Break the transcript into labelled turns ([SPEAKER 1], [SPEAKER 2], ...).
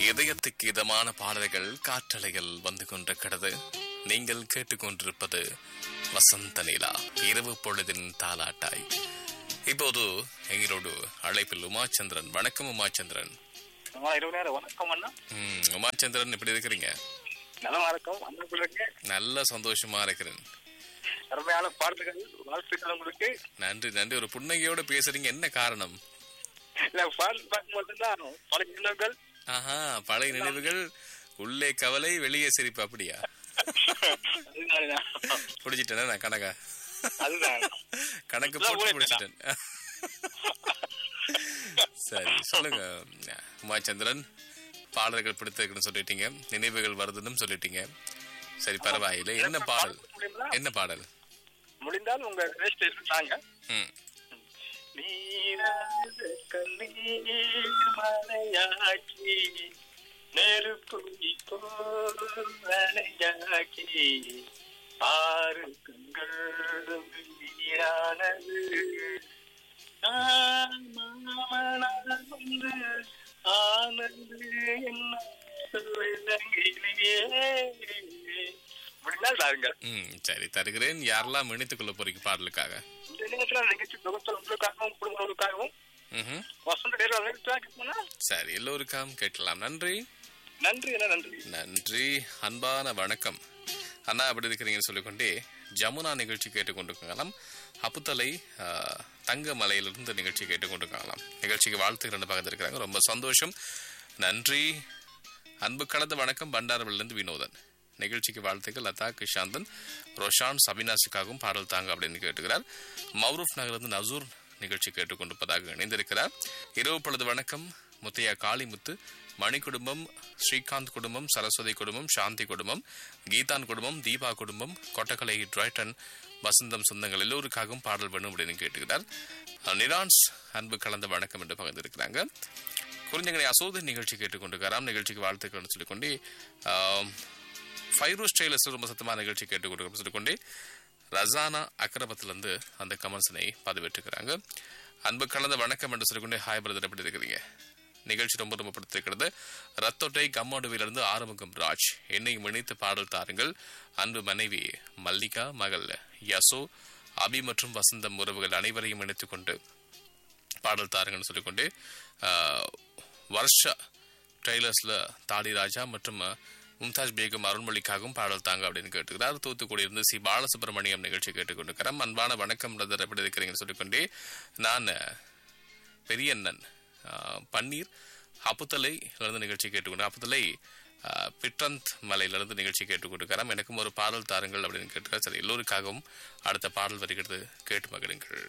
[SPEAKER 1] இதயத்துக்கு இதமான பாடல்கள் காற்றலைகள் வந்து கொண்டிருக்கிறது நீங்கள் கேட்டுக்கொண்டிருப்பது வசந்த நிலா இரவு பொழுதின் தாலாட்டாய் இப்போது எங்களோடு அழைப்பில் உமாச்சந்திரன் வணக்கம் உமாச்சந்திரன்
[SPEAKER 2] அம்மா இரவு நேரம் வணக்கம் அண்ணா
[SPEAKER 1] ம், உமாச்சந்திரன் எப்படி இருக்கிறீங்க
[SPEAKER 2] நலமா இருக்கும் அண்ணா பிள்ளைங்க
[SPEAKER 1] நல்ல சந்தோஷமா இருக்கிறேன்
[SPEAKER 2] அருமையான பாடல்கள் வாழ்த்துக்கள் உங்களுக்கு
[SPEAKER 1] நன்றி நன்றி ஒரு புன்னகையோட பேசுறீங்க என்ன காரணம்
[SPEAKER 2] இல்ல பாடல் பார்க்கும்போது தான் பல நினைவுகள்
[SPEAKER 1] ஆஹா பழைய நினைவுகள் உள்ளே கவலை வெளியே சிரிப்பு அப்படியா
[SPEAKER 2] அதுதான்
[SPEAKER 1] பிடிச்சிட்டேனா நான் கணக்கா
[SPEAKER 2] அதுதான்
[SPEAKER 1] கணக்கு
[SPEAKER 2] அதான்
[SPEAKER 1] போட்டு
[SPEAKER 2] ஊரே
[SPEAKER 1] பிடிச்சிட்டேன் சரி சொல்லுங்க உமாச்சந்திரன் பாடல்கள் பிடித்திருக்குன்னு சொல்லிட்டீங்க நினைவுகள் வருதுன்னு சொல்லிட்டீங்க சரி பரவாயில்லை என்ன பாடல்
[SPEAKER 2] முடியுங்களா?
[SPEAKER 1] என்ன பாடல்
[SPEAKER 2] முடிந்தால் உங்க ரெஜிஸ்ட்ரேஷன் தாங்க
[SPEAKER 1] ம்
[SPEAKER 2] நீராத கண்ணீர் மலையாக்கி நெருப்பு போல் மலையாக்கி ஆறு கண்கள் நீரானது ஆனந்து ஆனந்து என்ன சொல்லுங்கிலேயே முடிந்தால் தாருங்க
[SPEAKER 1] ம் சரி தருகிறேன் யாரெல்லாம் இணைத்துக் கொள்ள போறீங்க பாடலுக்காக
[SPEAKER 2] இந்த நேரத்துல நிகழ்ச்சி தொகுத்தல் உங்களுக்காகவும் குடும்பங்களுக்காகவும்
[SPEAKER 1] ம்ஹும்.
[SPEAKER 2] வசந்த நேரம் அழைத்தாக்கிப்போனா
[SPEAKER 1] சரி எல்லோருக்காகவும் கேட்கலாம் நன்றி
[SPEAKER 2] நன்றி அண்ணா நன்றி
[SPEAKER 1] நன்றி அன்பான வணக்கம் அண்ணா எப்படி இருக்கிறீங்கன்னு சொல்லிக்கொண்டே ஜமுனா நிகழ்ச்சி கேட்டுக்கொண்டிருக்கலாம் அப்புத்தலை ஆ, தங்க மலையிலிருந்து நிகழ்ச்சி கேட்டுக்கொண்டிருக்கலாம் நிகழ்ச்சிக்கு வாழ்த்துக்கள் பக்கத்தில் இருக்கிறாங்க ரொம்ப சந்தோஷம் நன்றி அன்பு கலந்த வணக்கம் பண்டாரவிலிருந்து வினோதன் நிகழ்ச்சிக்கு வாழ்த்துக்கள் லதா கிஷாந்தன் ரோஷான் சபினாஸுக்காகவும் பாடல் தாங்க அப்படின்னு கேட்டுக்கிறார் மௌரூப் நகரிலிருந்து நசூர் நிகழ்ச்சி கேட்டுக்கொண்டிருப்பதாக இணைந்திருக்கிறார் இரவு பொழுது வணக்கம் முத்தையா காளிமுத்து மணி குடும்பம் ஸ்ரீகாந்த் குடும்பம் சரஸ்வதி குடும்பம் சாந்தி குடும்பம் கீதான் குடும்பம் தீபா குடும்பம் கொட்டக்கலை டிரைட்டன் வசந்தம் சொந்தங்கள் எல்லோருக்காகவும் பாடல் வேணும் அப்படின்னு கேட்டுக்கிறார் நிரான்ஸ் அன்பு கலந்த வணக்கம் என்று பகிர்ந்திருக்கிறாங்க குறிஞ்சங்கனை அசோத நிகழ்ச்சி கேட்டுக்கொண்டிருக்கிறாராம் நிகழ்ச்சிக்கு வாழ்த்துக்கள்னு சொல்லிக்கொண்டு ஆம், ஃபைரூஸ் டெய்லர்ஸ் ரொம்ப சத்தமான நிகழ்ச்சி கேட்டுக்கொண்டு சொல்லிக்கொண்டே ரசானா அக்கரபத்திலிருந்து அந்த கமெண்ட்ஸனை பதிவிட்டுக்கிறாங்க அன்பு கலந்த வணக்கம் என்று சொல்லிக்கொண்டே ஹாய் பிரதர் எப்படி இருக்கிறீங்க நிகழ்ச்சி ரொம்ப ரொம்ப பிடித்திருக்கிறது ரத்தோட்டை கம்மாடுவிலிருந்து ஆறுமுகம் ராஜ் என்னையும் இணைத்து பாடல் தாருங்கள் அன்பு மனைவி மல்லிகா மகள் யசோ அபி மற்றும் வசந்தம் உறவுகள் அனைவரையும் இணைத்துக் கொண்டு பாடல் தாருங்கன்னு சொல்லிக்கொண்டு ஆஹ், வருஷா ட்ரெய்லர்ஸ்ல தாடி ராஜா மற்றும் அஹ், மும்தாஜ் பேகம் அருண்மொழிக்காகவும் பாடல் தாங்க அப்படின்னு கேட்டுக்கிறார் தூத்துக்குடி இருந்து சி பாலசுப்ரமணியம் நிகழ்ச்சி கேட்டுக்கொண்டிருக்கிறேன் அன்பான வணக்கம் பிரதர் எப்படி இருக்கிறீங்கன்னு சொல்லிக்கொண்டே நான் அஹ், பெரியண்ணன் ஆஹ், பன்னீர் அப்புத்தலை இருந்து நிகழ்ச்சி கேட்டுக்கொண்டு அப்புத்தலை ஆஹ், பிட்ரந்த் மலையிலிருந்து நிகழ்ச்சி கேட்டுக்கொண்டிருக்கிறோம் எனக்கும் ஒரு பாடல் தாருங்கள் அப்படின்னு கேட்டுக்கிறார் சரி எல்லோருக்காகவும் அடுத்த பாடல் வருகிறது கேட்டு மகிழுங்கள்